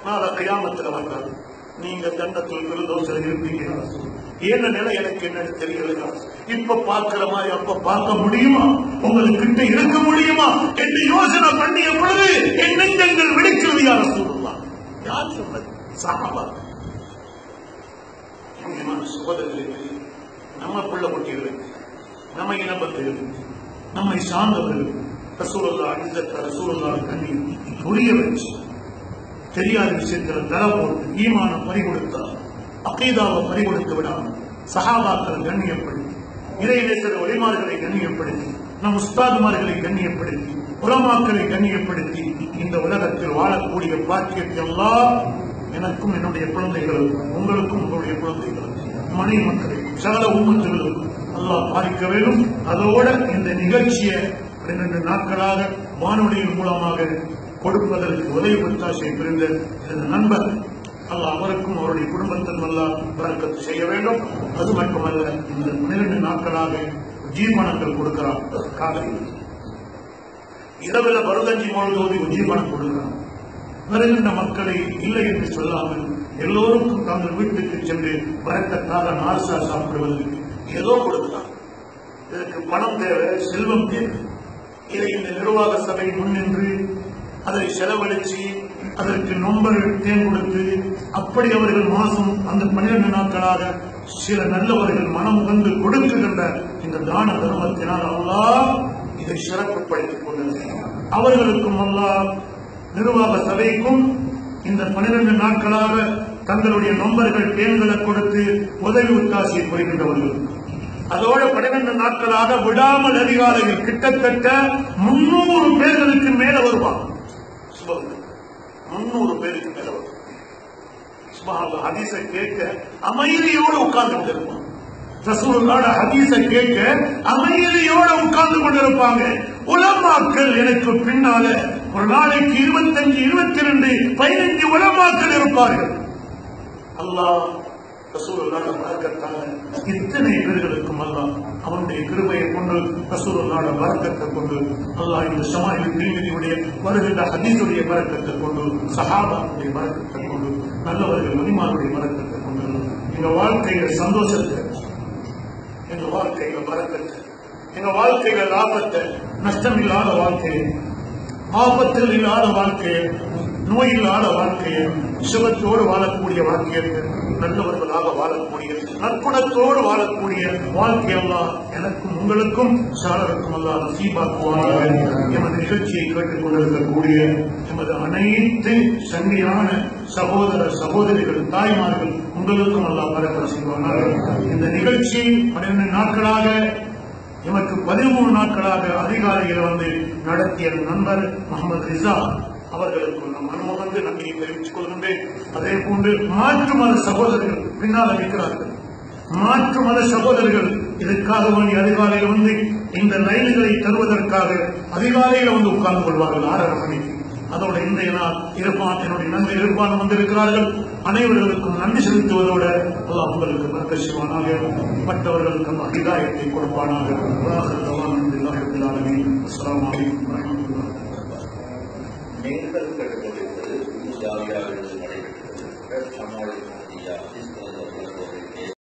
நாளை கையாமத்துல வந்தால் நீங்க தண்டத்தில் விருதோசல் இருப்பீங்க என்ன நிலை எனக்கு என்னன்னு தெரியலையா இப்ப பார்க்கிற மாதிரி அப்ப பார்க்க முடியுமா உங்களுக்கு கிட்ட இருக்க முடியுமா என்று யோசனை பண்ணிய பொழுது என் நெஞ்சங்கள் வெடிக்கிறது யார சொல்லலாம் யார் சொன்னது சகாபா முக்கியமான சகோதரர்களுக்கு நம்ம பிள்ளை குட்டிகளுக்கு நம்ம இனப்பத்திற்கு நம்மை சார்ந்தவர்களுக்கு ரசூலுல்லா அடித்தக்க ரசூலுல்லா கண்ணி புரிய வச்சு தெரியாத விஷயத்துல தலை போட்டு ஈமான பறி கொடுத்தார் அகீதாவை பறி கொடுத்து விடாமல் சஹாபாக்களை கண்ணியப்படுத்தி இறைநேசர வழிமார்களை கண்ணியப்படுத்தி நம் உஸ்தாதுமார்களை கண்ணியப்படுத்தி உலமாக்களை கண்ணியப்படுத்தி இந்த உலகத்தில் வாழக்கூடிய பாக்கியத்தை எல்லாம் எனக்கும் என்னுடைய குழந்தைகளுக்கும் உங்களுக்கும் உங்களுடைய குழந்தைகளுக்கும் மனை மக்களுக்கும் சகல உம்மத்துகளுக்கும் அல்லாஹ் பாதிக்க வேண்டும் அதோட இந்த நிகழ்ச்சியை பன்னிரண்டு நாட்களாக வானொலியின் மூலமாக கொடுப்பதற்கு உதவி ஒத்தாசை புரிந்த எனது நண்பர் அல்லாஹ் அவருக்கும் அவருடைய குடும்பத்திற்கும் அல்லாஹ் பறக்கத்து செய்ய வேண்டும் அது மட்டுமல்ல இந்த பன்னிரண்டு நாட்களாக ஜீவனங்கள் கொடுக்கிறார் காலையில் இரவுல வருதஞ்சி முழுவதும் உஜீவனம் கொடுக்கிறார் வருகின்ற மக்களை இல்லை என்று சொல்லாமல் எல்லோருக்கும் தங்கள் வீட்டுக்கு சென்று வரக்கத்தாக நார்சா சாப்பிடுவதற்கு ஏதோ கொடுக்கிறார் இதற்கு பணம் தேவை செல்வம் தேவை இதை இந்த நிர்வாக சபை முன்னின்று அதை செலவழிச்சு அதற்கு நொம்பர் தேன் கொடுத்து அப்படி அவர்கள் மாசம் அந்த பன்னிரண்டு நாட்களாக சில நல்லவர்கள் மனம் வந்து கொடுக்கின்ற இந்த தான தர்மத்தினால் அல்லாஹ் இதை சிறப்புப்படுத்திக் கொண்டிருக்கிறார் அவர்களுக்கும் அல்லாஹ் நிர்வாக சபைக்கும் இந்த பன்னிரண்டு நாட்களாக தங்களுடைய நொம்பர்கள் தேன்களை கொடுத்து உதவி உத்தாசியை புரிகின்றவர்கள் அதோட பன்னிரண்டு நாட்களாக விடாமல் அதிகாரிகள் கிட்டத்தட்ட முன்னூறு பேர்களுக்கு மேல வருவாங்க சுபஹானல்லாஹ். முன்னூறு பேருக்கு மேல வருவாங்க சுபஹானல்லாஹ். ஹதீஸை கேட்க அமைதியோடு உட்கார்ந்து கொண்டிருப்பாங்க ரசூலுல்லாஹ் ஹதீஸை கேட்க அமைதியோட உட்கார்ந்து கொண்டிருப்பாங்க உலமாக்கள் எனக்கு பின்னால ஒரு நாளைக்கு இருபத்தஞ்சு இருபத்தி ரெண்டு பதினஞ்சு உலமாக்கள் இருப்பார்கள் அல்லாஹ் ரசூலுல்லாஹ் பரக்கத்தால இத்தனை பேர்களுக்கும் அல்லாஹ் அவனுடைய கிருபையை கொண்டு ரசூலுல்லாஹ் பரக்கத்தை கொண்டு அல்லாஹ் இந்த சமாயில் திருமதியுடைய வருகின்ற ஹதீஸுடைய பரக்கத்தை கொண்டு சஹாபாவுடைய பரக்கத்தை கொண்டு நல்லவர்கள் மணிமாருடைய பரக்கத்தை கொண்டு எங்க வாழ்க்கையில சந்தோஷத்தை எங்க வாழ்க்கையில பரக்கத்தை எங்க வாழ்க்கையில லாபத்தை நஷ்டம் இல்லாத வாழ்க்கையை ஆபத்தில் இல்லாத வாழ்க்கையை நோய் இல்லாத வாழ்க்கையை சுகத்தோடு வாழக்கூடிய வாழ்க்கையை நல்லவர்களாக வாழக்கூடிய நற்குணத்தோடு வாழக்கூடிய வாழ்க்கையெல்லாம் எனக்கும் உங்களுக்கும் சாலருக்கும் எல்லாம் நசீபாக்குவாங்க எமது நிகழ்ச்சியை கேட்டுக் கொண்டிருக்கக்கூடிய எமது அனைத்து சங்கியான சகோதர சகோதரிகள் தாய்மார்கள் உங்களுக்கும் எல்லாம் பரப்ப செய்வார்கள் இந்த நிகழ்ச்சி பன்னிரண்டு நாட்களாக எமக்கு பதிமூணு நாட்களாக அதிகாரிகள் வந்து நடத்திய நண்பர் முகமது ரிசா அவர்களுக்கு நம் அனுமதி நன்றியை தெரிவித்துக் கொள்கின்றேன் அதே போன்று மாற்று மத சகோதரர்கள் பின்னால் இருக்கிறார்கள் மாற்று மத சகோதரர்கள் இதற்காக வேண்டிய அதிகாலையில் வந்து இந்த ரயில்களை தருவதற்காக அதிகாலையில் வந்து உட்கார்ந்து கொள்வார்கள் ஆறரை மணிக்கு அதோட இன்றைய நாள் இருப்பான் என்னுடைய நன்மை இருப்பான் வந்திருக்கிறார்கள் அனைவர்களுக்கும் நன்றி செலுத்துவதோடு அல்லாஹ் உங்களுக்கு பரக்க செய்வானாக மற்றவர்களுக்கு அல்லாஹ் ஹிதாயத்தை கொடுப்பானாக வாஹர் தவான் அல்ஹம்துலில்லாஹி ரப்பில் ஆலமீன். அஸ்ஸலாமு அலைக்கும் வரஹ்மத்துல்லாஹி நீங்கள் கேட்டுக்கொண்டிருப்பது இந்தியாவிலிருந்து நடைபெற்றது சமாளி